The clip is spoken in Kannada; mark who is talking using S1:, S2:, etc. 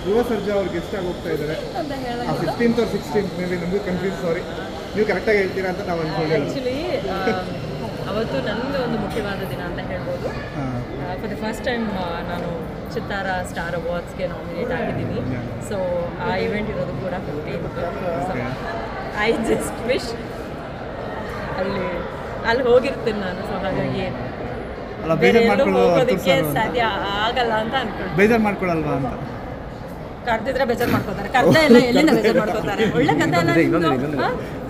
S1: ಧ್ರುವ ಸರ್ಜಾ ಅವ್ರು ಗೆಸ್ಟ್ ಆಗಿ ಹೋಗ್ತಾ ಇದ್ದಾರೆ
S2: ಅಂತ
S1: ಆ
S2: ಹೇಳೋದು
S1: ಫಿಫ್ಟೀನ್ತ್ ಅವ್ರು ಸಿಕ್ಸ್ಟೀನ್ತ್ ಮೇ ಬಿ ನಮಗೂ ಕನ್ಫ್ಯೂಸ್ ಸಾರಿ ನೀವು ಕರೆಕ್ಟಾಗಿ ಹೇಳ್ತೀರಾ ಅಂತ ನಾವು ಅನ್ಕೊಂಡಿಲ್ಲ
S2: ಆ್ಯಕ್ಚುಲಿ ಅವತ್ತು ನನಗೆ ಒಂದು ಮುಖ್ಯವಾದ ದಿನ ಅಂತ ಹೇಳ್ಬೋದು
S1: ಹಾಂ
S2: ಫಾರ್ ದ ಫಸ್ಟ್ ಟೈಮ್ ನಾನು ಚಿತ್ತಾರ ಸ್ಟಾರ್ ಅವಾರ್ಡ್ಸ್ಗೆ ನಾಮಿನೇಟ್ ಆಗಿದ್ದೀನಿ ಸೊ ಆ ಇವೆಂಟ್ ಇರೋದು ಕೂಡ fifteenth so I just wish ಅಲ್ಲಿ ಅಲ್ಲಿ ಹೋಗಿರ್ತೀನಿ ನಾನು ಸೊ ಹಾಗಾಗಿ
S3: ಅಲ್ಲ
S2: ಬೇರೆ
S3: ಬೇಜಾರು
S2: ಎಲ್ಲೂ
S3: ಮಾಡ್ಕೊಳ್ಳೋ
S2: ಹೋಗೋದಕ್ಕೆ
S3: ತೋರ್ಸೋದು ಅಂತ.
S2: ಸಾಧ್ಯ ಆಗಲ್ಲ ಅಂತ ಅನ್ಕೊಂಡು
S3: ಬೇಜಾರು ಮಾಡ್ಕೊಳಲ್ವಾ ಅಂತ
S2: ಕರ್ದಿದ್ರೆ ಬೇಜಾರು ಮಾಡ್ಕೋತಾರೆ ಕರ್ದ ಎಲ್ಲ ಎಲ್ಲಿಂದ ಬೇಜಾರು ಮಾಡ್ಕೋತಾರೆ ಒಳ್ಳೆ ಕಥೆ ಎಲ್ಲ ನಿಮ್ದು? ಹಾ?